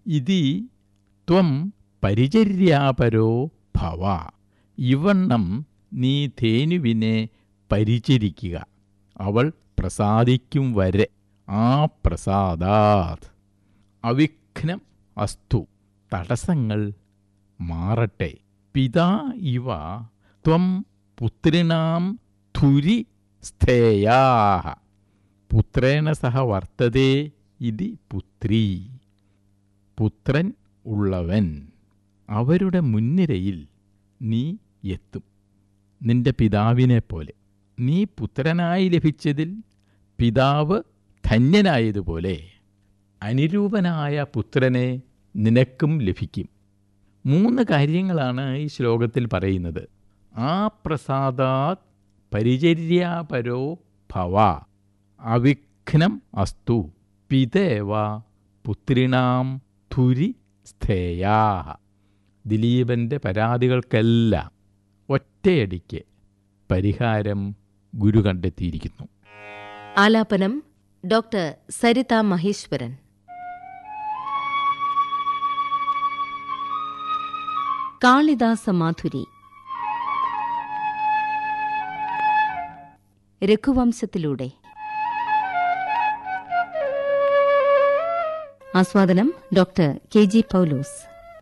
ഇതി ത്വം പരിചര്യാപരോ ഭവ ഇവണ്ണം നീ ധേനുവിനെ പരിചരിക്കുക അവൾ പ്രസാദിക്കും വരെ ആ പ്രസാദാത് അവിഘ്നം അസ്തു തടസ്സങ്ങൾ മാറട്ടെ പിതാ ഇവ ത്വം പുത്രിണാം ധുരി സ്ഥേയാ പുത്രേണ സഹ വർത്തതേ ഇതി പുത്രീ പുത്രൻ ഉള്ളവൻ അവരുടെ മുൻനിരയിൽ നീ എത്തും നിന്റെ പിതാവിനെ പോലെ നീ പുത്രനായി ലഭിച്ചതിൽ പിതാവ് ധന്യനായതുപോലെ അനുരൂപനായ പുത്രനെ നിനക്കും ലഭിക്കും മൂന്ന് കാര്യങ്ങളാണ് ഈ ശ്ലോകത്തിൽ പറയുന്നത് ആ പ്രസാദാത് പരിചര്യാപരോ ഭവ അവിഘ്നം അസ്തു പിതേവ പുത്രിണാം ധുരി സ്ഥേയാ ദിലീപൻ്റെ പരാതികൾക്കെല്ലാം ഒറ്റയടിക്ക് പരിഹാരം ഗുരു കണ്ടെത്തിയിരിക്കുന്നു ആലാപനം ഡോക്ടർ സരിത മഹേശ്വരൻ കാളിദാസ മാധുരി രഘുവംശത്തിലൂടെ ആസ്വാദനം ഡോക്ടർ കെ ജി പൗലോസ്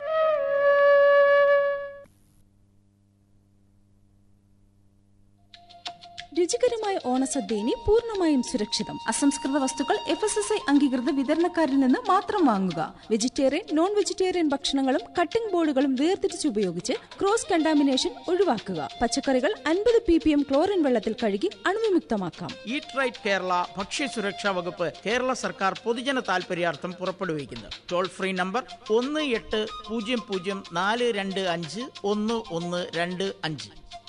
രുചികരമായ ഓണസദ്യ ഇനി പൂർണ്ണമായും സുരക്ഷിതം അസംസ്കൃത വസ്തുക്കൾ എഫ് എസ് എസ് ഐ അംഗീകൃത വിതരണക്കാരിൽ നിന്ന് മാത്രം വാങ്ങുക വെജിറ്റേറിയൻ നോൺ വെജിറ്റേറിയൻ ഭക്ഷണങ്ങളും കട്ടിംഗ് ബോർഡുകളും വേർതിരിച്ച് ഉപയോഗിച്ച് ക്രോസ് കണ്ടാമിനേഷൻ ഒഴിവാക്കുക പച്ചക്കറികൾ അൻപത് പി പി എം ക്ലോറിൻ വെള്ളത്തിൽ കഴുകി അണുവിമുക്തമാക്കാം ഈറ്റ് റൈറ്റ് കേരള ഭക്ഷ്യസുരക്ഷാ വകുപ്പ് കേരള സർക്കാർ പൊതുജന താൽപര്യാർത്ഥം പുറപ്പെടുവിക്കുന്നു ടോൾ ഫ്രീ നമ്പർ ഒന്ന് എട്ട് പൂജ്യം പൂജ്യം നാല് രണ്ട് അഞ്ച് ഒന്ന് ഒന്ന് രണ്ട് അഞ്ച്